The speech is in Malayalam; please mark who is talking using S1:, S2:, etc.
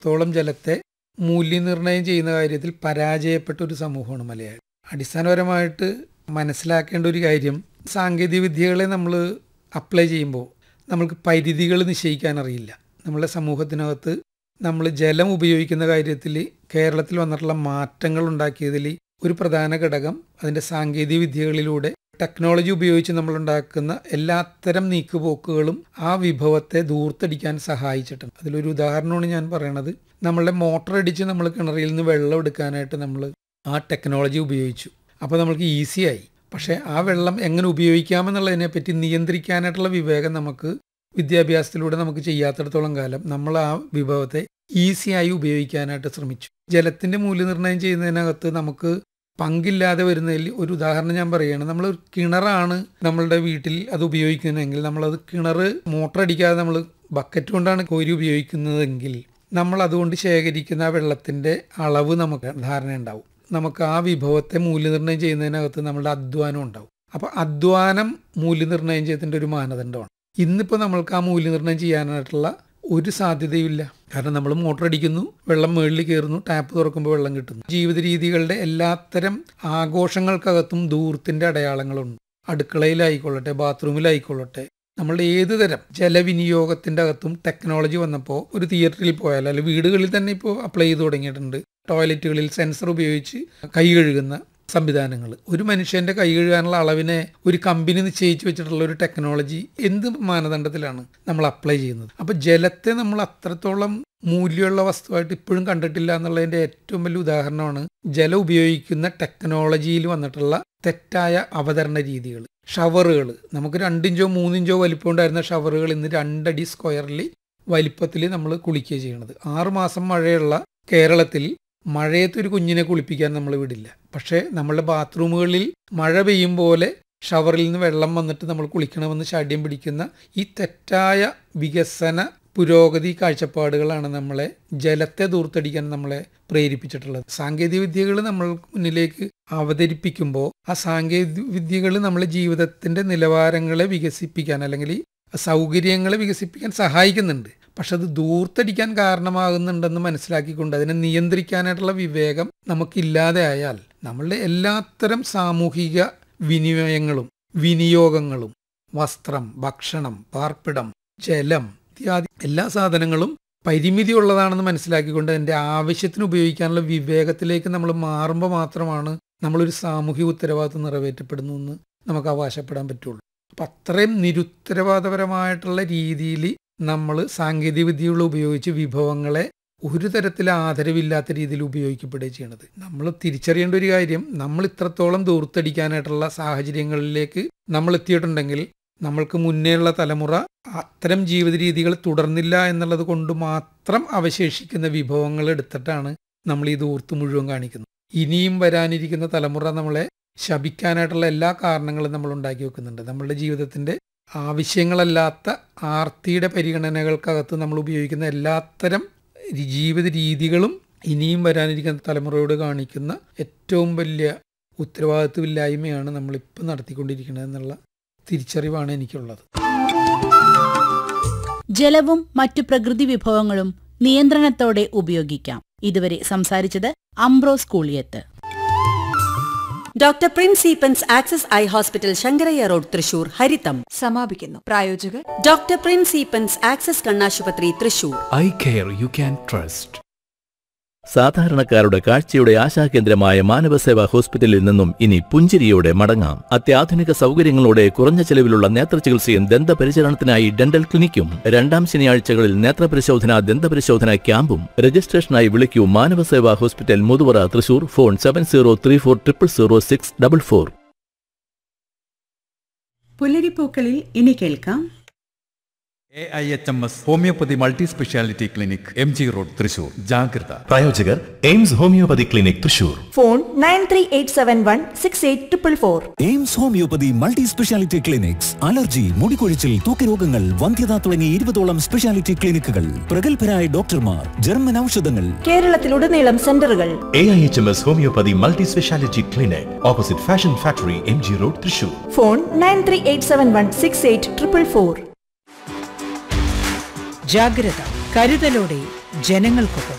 S1: ത്തോളം ജലത്തെ മൂല്യനിർണ്ണയം ചെയ്യുന്ന കാര്യത്തിൽ പരാജയപ്പെട്ട ഒരു സമൂഹമാണ് മലയാളി അടിസ്ഥാനപരമായിട്ട് മനസ്സിലാക്കേണ്ട ഒരു കാര്യം സാങ്കേതിക വിദ്യകളെ നമ്മൾ അപ്ലൈ ചെയ്യുമ്പോൾ നമ്മൾക്ക് പരിധികൾ നിശ്ചയിക്കാൻ അറിയില്ല നമ്മുടെ സമൂഹത്തിനകത്ത് നമ്മൾ ജലം ഉപയോഗിക്കുന്ന കാര്യത്തിൽ കേരളത്തിൽ വന്നിട്ടുള്ള മാറ്റങ്ങൾ ഉണ്ടാക്കിയതിൽ ഒരു പ്രധാന ഘടകം അതിൻ്റെ സാങ്കേതിക വിദ്യകളിലൂടെ ടെക്നോളജി ഉപയോഗിച്ച് നമ്മൾ ഉണ്ടാക്കുന്ന എല്ലാത്തരം നീക്കുപോക്കുകളും ആ വിഭവത്തെ ദൂർത്തടിക്കാൻ സഹായിച്ചിട്ടുണ്ട് അതിലൊരു ഉദാഹരണമാണ് ഞാൻ പറയണത് നമ്മളുടെ മോട്ടർ അടിച്ച് നമ്മൾ കിണറിൽ നിന്ന് വെള്ളം എടുക്കാനായിട്ട് നമ്മൾ ആ ടെക്നോളജി ഉപയോഗിച്ചു അപ്പോൾ നമ്മൾക്ക് ഈസിയായി പക്ഷേ ആ വെള്ളം എങ്ങനെ ഉപയോഗിക്കാമെന്നുള്ളതിനെ പറ്റി നിയന്ത്രിക്കാനായിട്ടുള്ള വിവേകം നമുക്ക് വിദ്യാഭ്യാസത്തിലൂടെ നമുക്ക് ചെയ്യാത്തിടത്തോളം കാലം നമ്മൾ ആ വിഭവത്തെ ഈസിയായി ഉപയോഗിക്കാനായിട്ട് ശ്രമിച്ചു ജലത്തിൻ്റെ മൂല്യനിർണ്ണയം ചെയ്യുന്നതിനകത്ത് നമുക്ക് പങ്കില്ലാതെ വരുന്നതിൽ ഒരു ഉദാഹരണം ഞാൻ പറയുകയാണ് നമ്മൾ ഒരു കിണറാണ് നമ്മളുടെ വീട്ടിൽ അത് ഉപയോഗിക്കുന്നതെങ്കിൽ നമ്മളത് കിണർ മോട്ടർ അടിക്കാതെ നമ്മൾ ബക്കറ്റ് കൊണ്ടാണ് കോരി ഉപയോഗിക്കുന്നതെങ്കിൽ നമ്മൾ അതുകൊണ്ട് ശേഖരിക്കുന്ന ആ വെള്ളത്തിൻ്റെ അളവ് നമുക്ക് ധാരണ ഉണ്ടാവും നമുക്ക് ആ വിഭവത്തെ മൂല്യനിർണ്ണയം ചെയ്യുന്നതിനകത്ത് നമ്മളുടെ അധ്വാനം ഉണ്ടാവും അപ്പോൾ അധ്വാനം മൂല്യനിർണ്ണയം ചെയ്തതിൻ്റെ ഒരു മാനദണ്ഡമാണ് ഇന്നിപ്പോൾ നമ്മൾക്ക് ആ മൂല്യനിർണ്ണയം ചെയ്യാനായിട്ടുള്ള ഒരു സാധ്യതയുമില്ല കാരണം നമ്മൾ മോട്ടർ അടിക്കുന്നു വെള്ളം മുകളിൽ കയറുന്നു ടാപ്പ് തുറക്കുമ്പോൾ വെള്ളം കിട്ടുന്നു ജീവിത രീതികളുടെ എല്ലാത്തരം ആഘോഷങ്ങൾക്കകത്തും ദൂരത്തിൻ്റെ അടയാളങ്ങളുണ്ട് അടുക്കളയിലായിക്കൊള്ളട്ടെ ബാത്റൂമിലായിക്കൊള്ളട്ടെ നമ്മളുടെ ഏത് തരം ജലവിനിയോഗത്തിൻ്റെ അകത്തും ടെക്നോളജി വന്നപ്പോൾ ഒരു തിയേറ്ററിൽ പോയാൽ അല്ലെങ്കിൽ വീടുകളിൽ തന്നെ ഇപ്പോൾ അപ്ലൈ ചെയ്ത് തുടങ്ങിയിട്ടുണ്ട് ടോയ്ലറ്റുകളിൽ സെൻസർ ഉപയോഗിച്ച് കൈ കഴുകുന്ന സംവിധാനങ്ങൾ ഒരു മനുഷ്യന്റെ കൈ കഴുകാനുള്ള അളവിനെ ഒരു കമ്പനി നിശ്ചയിച്ച് വെച്ചിട്ടുള്ള ഒരു ടെക്നോളജി എന്ത് മാനദണ്ഡത്തിലാണ് നമ്മൾ അപ്ലൈ ചെയ്യുന്നത് അപ്പോൾ ജലത്തെ നമ്മൾ അത്രത്തോളം മൂല്യമുള്ള വസ്തുവായിട്ട് ഇപ്പോഴും കണ്ടിട്ടില്ല എന്നുള്ളതിന്റെ ഏറ്റവും വലിയ ഉദാഹരണമാണ് ജലം ഉപയോഗിക്കുന്ന ടെക്നോളജിയിൽ വന്നിട്ടുള്ള തെറ്റായ അവതരണ രീതികൾ ഷവറുകൾ നമുക്ക് രണ്ടിഞ്ചോ മൂന്നിഞ്ചോ വലിപ്പം ഉണ്ടായിരുന്ന ഷവറുകൾ ഇന്ന് രണ്ടടി സ്ക്വയറിൽ വലിപ്പത്തിൽ നമ്മൾ കുളിക്കുക ചെയ്യണത് ആറുമാസം മഴയുള്ള കേരളത്തിൽ മഴയത്ത് ഒരു കുഞ്ഞിനെ കുളിപ്പിക്കാൻ നമ്മൾ വിടില്ല പക്ഷേ നമ്മളുടെ ബാത്റൂമുകളിൽ മഴ പെയ്യും പോലെ ഷവറിൽ നിന്ന് വെള്ളം വന്നിട്ട് നമ്മൾ കുളിക്കണമെന്ന് ശാഠ്യം പിടിക്കുന്ന ഈ തെറ്റായ വികസന പുരോഗതി കാഴ്ചപ്പാടുകളാണ് നമ്മളെ ജലത്തെ ദൂർത്തടിക്കാൻ നമ്മളെ പ്രേരിപ്പിച്ചിട്ടുള്ളത് സാങ്കേതിക വിദ്യകൾ നമ്മൾ മുന്നിലേക്ക് അവതരിപ്പിക്കുമ്പോൾ ആ സാങ്കേതിക വിദ്യകൾ നമ്മളെ ജീവിതത്തിന്റെ നിലവാരങ്ങളെ വികസിപ്പിക്കാൻ അല്ലെങ്കിൽ സൗകര്യങ്ങളെ വികസിപ്പിക്കാൻ സഹായിക്കുന്നുണ്ട് പക്ഷെ അത് ദൂർത്തടിക്കാൻ കാരണമാകുന്നുണ്ടെന്ന് മനസ്സിലാക്കിക്കൊണ്ട് അതിനെ നിയന്ത്രിക്കാനായിട്ടുള്ള വിവേകം നമുക്കില്ലാതെ ആയാൽ നമ്മളുടെ എല്ലാത്തരം സാമൂഹിക വിനിമയങ്ങളും വിനിയോഗങ്ങളും വസ്ത്രം ഭക്ഷണം പാർപ്പിടം ജലം ഇത്യാദി എല്ലാ സാധനങ്ങളും പരിമിതി ഉള്ളതാണെന്ന് മനസ്സിലാക്കിക്കൊണ്ട് അതിൻ്റെ ആവശ്യത്തിന് ഉപയോഗിക്കാനുള്ള വിവേകത്തിലേക്ക് നമ്മൾ മാറുമ്പോൾ മാത്രമാണ് നമ്മളൊരു സാമൂഹിക ഉത്തരവാദിത്വം നിറവേറ്റപ്പെടുന്നു എന്ന് നമുക്ക് അവകാശപ്പെടാൻ പറ്റുള്ളൂ അപ്പം അത്രയും നിരുത്തരവാദപരമായിട്ടുള്ള രീതിയിൽ നമ്മൾ സാങ്കേതിക വിദ്യകൾ ഉപയോഗിച്ച് വിഭവങ്ങളെ ഒരു തരത്തിൽ ആദരവില്ലാത്ത രീതിയിൽ ഉപയോഗിക്കപ്പെടുകയും ചെയ്യണത് നമ്മൾ തിരിച്ചറിയേണ്ട ഒരു കാര്യം നമ്മൾ ഇത്രത്തോളം ദൂർത്തടിക്കാനായിട്ടുള്ള സാഹചര്യങ്ങളിലേക്ക് നമ്മൾ എത്തിയിട്ടുണ്ടെങ്കിൽ നമ്മൾക്ക് മുന്നേയുള്ള തലമുറ അത്തരം ജീവിത രീതികൾ തുടർന്നില്ല എന്നുള്ളത് കൊണ്ട് മാത്രം അവശേഷിക്കുന്ന വിഭവങ്ങൾ എടുത്തിട്ടാണ് നമ്മൾ ഈ ദൂർത്ത് മുഴുവൻ കാണിക്കുന്നത് ഇനിയും വരാനിരിക്കുന്ന തലമുറ നമ്മളെ ശപിക്കാനായിട്ടുള്ള എല്ലാ കാരണങ്ങളും നമ്മൾ ഉണ്ടാക്കി വെക്കുന്നുണ്ട് നമ്മളുടെ ജീവിതത്തിന്റെ ആവശ്യങ്ങളല്ലാത്ത ആർത്തിയുടെ പരിഗണനകൾക്കകത്ത് നമ്മൾ ഉപയോഗിക്കുന്ന എല്ലാത്തരം ജീവിത രീതികളും ഇനിയും വരാനിരിക്കുന്ന തലമുറയോട് കാണിക്കുന്ന ഏറ്റവും വലിയ ഉത്തരവാദിത്വമില്ലായ്മയാണ് നമ്മളിപ്പോൾ നടത്തിക്കൊണ്ടിരിക്കുന്നത് എന്നുള്ള തിരിച്ചറിവാണ് എനിക്കുള്ളത്
S2: ജലവും മറ്റു പ്രകൃതി വിഭവങ്ങളും നിയന്ത്രണത്തോടെ ഉപയോഗിക്കാം ഇതുവരെ സംസാരിച്ചത് Ambrose Kooliyath
S3: doctor Prince Eappen's Access eye hospital Sankaraiah road Thrissur ഹരിതം
S4: സമാപിക്കുന്നു പ്രായോജകർ
S3: ഡോക്ടർ പ്രിൻസ് ഈപ്പൻസ് ആക്സസ് കണ്ണാശുപത്രി Thrissur
S5: eye care you can trust
S6: സാധാരണക്കാരുടെ കാഴ്ചയുടെ ആശാകേന്ദ്രമായ മാനവസേവാ ഹോസ്പിറ്റലിൽ നിന്നും ഇനി പുഞ്ചിരിയോടെ മടങ്ങാം അത്യാധുനിക സൗകര്യങ്ങളോടെ കുറഞ്ഞ ചെലവിലുള്ള നേത്രചികിത്സയും ദന്തപരിചരണത്തിനായി ഡെന്റൽ ക്ലിനിക്കും രണ്ടാം ശനിയാഴ്ചകളിൽ നേത്രപരിശോധന ദന്തപരിശോധന ക്യാമ്പും രജിസ്ട്രേഷനായി വിളിക്കൂ Manavaseva hospital Muthuvara Thrissur phone seven zero three four triple zero six double four
S7: പുലരിപ്പൂക്കളിൽ ഇനി കേൾക്കാം
S5: A I H M S homeopathy multi speciality clinic M G road Thrissur ജാഗ്രത
S8: പ്രായോജകർ AIMS homeopathy clinic Thrissur
S4: phone nine three eight seven one six eight triple four
S9: AIMS homeopathy multi speciality clinics allergy മുടികൊഴിച്ചിൽ ത്വക്കരോഗങ്ങൾ വന്ധ്യത തുടങ്ങി ഇരുപതോളം സ്പെഷ്യാലിറ്റി ക്ലിനിക്കുകൾ പ്രഗത്ഭരായ ഡോക്ടർമാർ ജർമ്മൻ ഔഷധങ്ങൾ
S4: കേരളത്തിലുടനീളം സെന്ററുകൾ
S8: A I H M S homeopathy multi speciality clinic opposite fashion factory M G road Thrissur
S4: phone nine three eight seven one six eight triple four
S3: ജാഗ്രത
S10: കരുതലോടെ ജനങ്ങൾക്കൊപ്പം